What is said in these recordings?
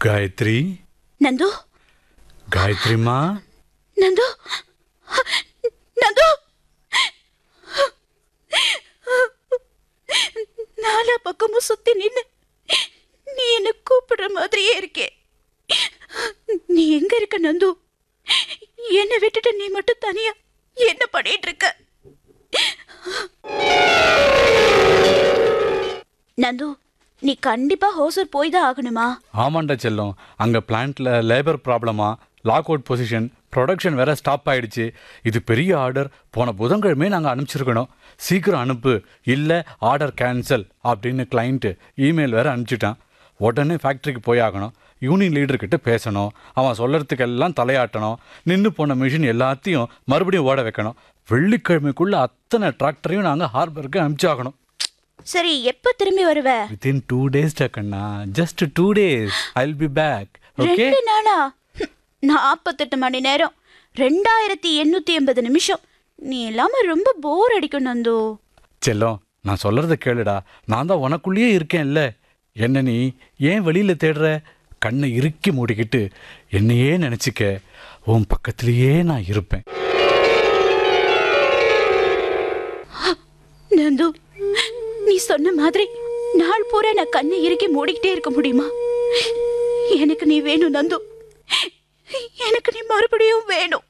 காயத்ரி நந்து காயத்ரிமா நந்து நந்து நாலா பக்கமும் சுத்தி நின்னு நீ என்ன கூப்பிடுற மாதிரியே இருக்கே நீ எங்க இருக்க நந்து என்னை விட்டுட்டு நீ மட்டும் தனியா என்ன பண்ணிட்டு இருக்க நந்து நீ கண்டிப்பா ஹோசூர் போய் தான் ஆகணுமா ஆமாண்டா செல்லம் அங்கே பிளான்ட்ல லேபர் ப்ராப்ளமா லாக் அவுட் பொசிஷன் ப்ரொடக்ஷன் வேற ஸ்டாப் ஆயிடுச்சு இது பெரிய ஆர்டர் போன புதன்கிழமை நாங்கள் அனுப்பிச்சிருக்கணும் சீக்கிரம் அனுப்பு இல்லை ஆர்டர் கேன்சல் அப்படின்னு கிளைண்ட்டு இமெயில் வேற அனுப்பிச்சிட்டான் உடனே ஃபேக்ட்ரிக்கு போய் ஆகணும் யூனியன் லீடர்கிட்ட பேசணும் அவன் சொல்லறதுக்கெல்லாம் தலையாட்டணும் நின்று போன மிஷின் எல்லாத்தையும் மறுபடியும் ஓட வைக்கணும் வெள்ளிக்கிழமைக்குள்ள அத்தனை டிராக்டரையும் நாங்கள் ஹார்பருக்கு அனுப்பிச்சாகணும் சரி எப்ப திரும்பி வருவ வித்தின் டூ டேஸ் டக்கண்ணா just two days I will be back okay ரெண்டு நாளா நாற்பத்தெட்டு மணி நேரம் ரெண்டாயிரத்தி எண்ணூத்தி எண்பது நிமிஷம் நீ இல்லாம ரொம்ப போர் அடிக்கும் நந்து செல்லம் நான் சொல்றத கேளுடா நான் தான் உனக்குள்ளேயே இருக்கேன்ல என்ன நீ ஏன் வெளியில தேடுற கண்ணை இறுக்கி மூடிக்கிட்டு என்னையே நினைச்சுக்க உன் பக்கத்திலேயே நான் இருப்பேன் நந்து நீ சொன்ன மாதிரி நாள் பூரா நான் கண்ணை இறுக்கி மூடிக்கிட்டே இருக்க முடியுமா எனக்கு நீ வேணும் நந்து எனக்கு நீ மறுபடியும் வேணும்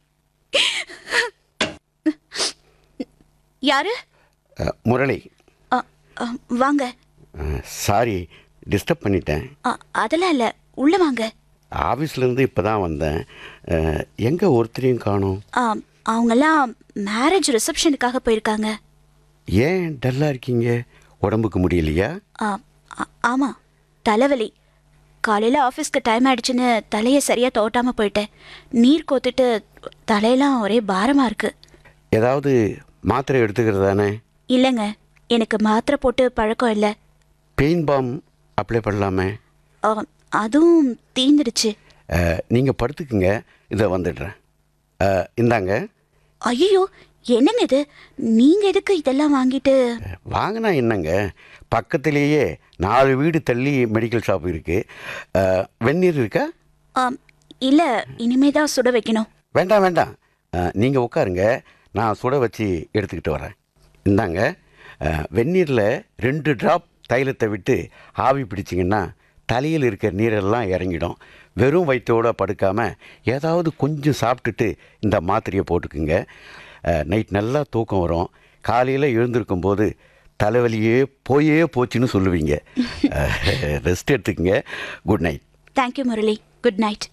யாரு அ, முரளி அ, அ, வாங்க சாரி டிஸ்டர்ப் பண்ணிட்டேன் அ, அதெல்லாம் இல்ல உள்ள வாங்க ஆஃபீஸ்லேருந்து இப்போ தான் வந்தேன் எங்கே ஒருத்தரையும் காணோம் ஆ, அவங்கெல்லாம் மேரேஜ் ரிசப்ஷனுக்காக போயிருக்காங்க ஏன் டல்லாக இருக்கீங்க உடம்புக்கு முடியலையா ஆ, ஆ- ஆமா தலைவலி காலையில் ஆஃபீஸ்க்கு டைம் ஆயிடுச்சுன்னு தலையை சரியாக தோட்டாம போயிட்டேன் நீர் கோத்துட்டு தலையெல்லாம் ஒரே பாரமாக இருக்கு ஏதாவது மாத்திரை எடுத்துக்கிறதானே இல்லைங்க எனக்கு மாத்திரை போட்டு பழக்கம் இல்லை பெயின் பாம் அப்ளை பண்ணலாமே ஆ, அதுவும் தீந்துடுச்சு நீங்கள் படுத்துக்குங்க இதை வந்துடுறேன் அ, இந்தாங்க ஐயோ என்னங்க இது நீங்கள் எதுக்கு இதெல்லாம் வாங்கிட்டு வாங்கினா என்னங்க பக்கத்திலேயே நாலு வீடு தள்ளி மெடிக்கல் ஷாப் இருக்குது வெந்நீர் இருக்கா இல்லை இனிமே தான் சுட வைக்கணும் வேண்டாம் வேண்டாம் நீங்கள் உட்காருங்க நான் சுட வச்சு எடுத்துக்கிட்டு வரேன் இந்தாங்க வெந்நீரில் ரெண்டு ட்ராப் தைலத்தை விட்டு ஆவி பிடிச்சிங்கன்னா தலையில் இருக்கிற நீரெல்லாம் இறங்கிடும் வெறும் வயிற்றோட படுக்காமல் ஏதாவது கொஞ்சம் சாப்பிட்டுட்டு இந்த மாத்திரையை போட்டுக்குங்க நைட் நல்லா தூக்கம் வரும் காலையில் எழுந்திருக்கும் போது தலைவலியே போயே போச்சுன்னு சொல்லுவீங்க ரெஸ்ட் எடுத்துக்கங்க good night thank you Murali good night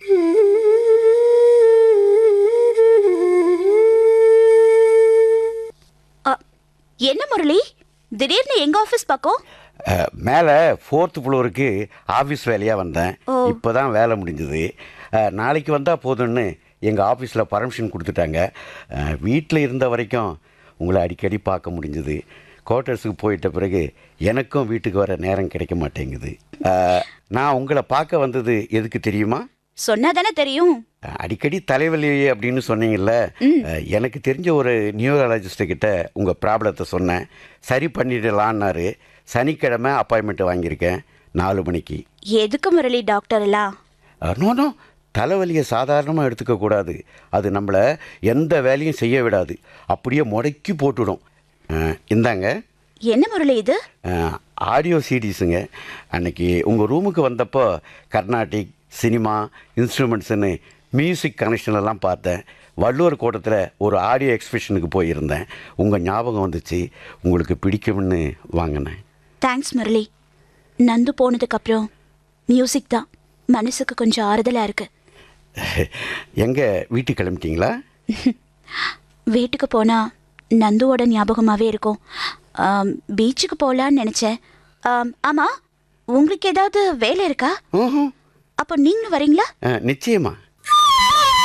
என்ன முரளி திடீர்னு எங்க ஆஃபீஸ் பக்கம் அஹ், மேலே ஃபோர்த் ஃப்ளோருக்கு ஆஃபீஸ் வேலையாக வந்தேன் ஓ. இப்போ தான் வேலை முடிஞ்சது அஹ், நாளைக்கு வந்தால் போதும்னு எங்கள் ஆஃபீஸில் பர்மிஷன் கொடுத்துட்டாங்க வீட்டில் இருந்த வரைக்கும் உங்களை அடிக்கடி பார்க்க முடிஞ்சுது குவார்ட்டர்ஸுக்கு போயிட்ட பிறகு எனக்கும் வீட்டுக்கு வர நேரம் கிடைக்க மாட்டேங்குது அஹ், நான் உங்களை பார்க்க வந்தது எதுக்கு தெரியுமா சொன்னா தானே தெரியும் அஹ், அடிக்கடி தலைவலி அப்படின்னு சொன்னீங்கல்ல அஹ், எனக்கு தெரிஞ்ச ஒரு நியூரலாஜிஸ்ட்டு கிட்ட உங்கள் ப்ராப்ளத்தை சொன்னேன் சரி பண்ணிடலான்னாரு சனிக்கிழமை அப்பாயின்மெண்ட் வாங்கியிருக்கேன் நாலு மணிக்கு எதுக்கு முரளி டாக்டர் எல்லாம் நோ நோ தலைவலியை சாதாரணமாக எடுத்துக்கக்கூடாது அது நம்மளை எந்த வேலையும் செய்ய விடாது அப்படியே முடக்கி போட்டுடும் அஹ், இந்தாங்க என்ன முரளி இது ஆடியோ சிடிஸுங்க அன்னைக்கு உங்கள் ரூமுக்கு வந்தப்போ கர்நாடிக் சினிமா இன்ஸ்ட்ருமெண்ட்ஸுன்னு மியூசிக் கனெக்ஷன் எல்லாம் பார்த்தேன் வள்ளுவர் கோட்டத்தில் ஒரு ஆடியோ எக்ஸிபிஷனுக்கு போயிருந்தேன் உங்கள் ஞாபகம் வந்துச்சு உங்களுக்கு பிடிக்கும்னு வாங்கினேன் தேங்க்ஸ் முரளி நந்து போனதுக்கு அப்புறம் மியூசிக் தான் மனசுக்கு கொஞ்சம் ஆறுதலா இருக்கு எங்கே வீட்டுக்கு கிளம்பிட்டீங்களா வீட்டுக்கு போனா நந்துவோட ஞாபகமாவே இருக்கும் ஆம், பீச்சுக்கு போகலான்னு நினைச்சேன் ஆம், ஆமா உங்களுக்கு ஏதாவது வேலை இருக்கா ம்ஹும். அப்போ நீங்களும் வரீங்களா அஹ், நிச்சயமா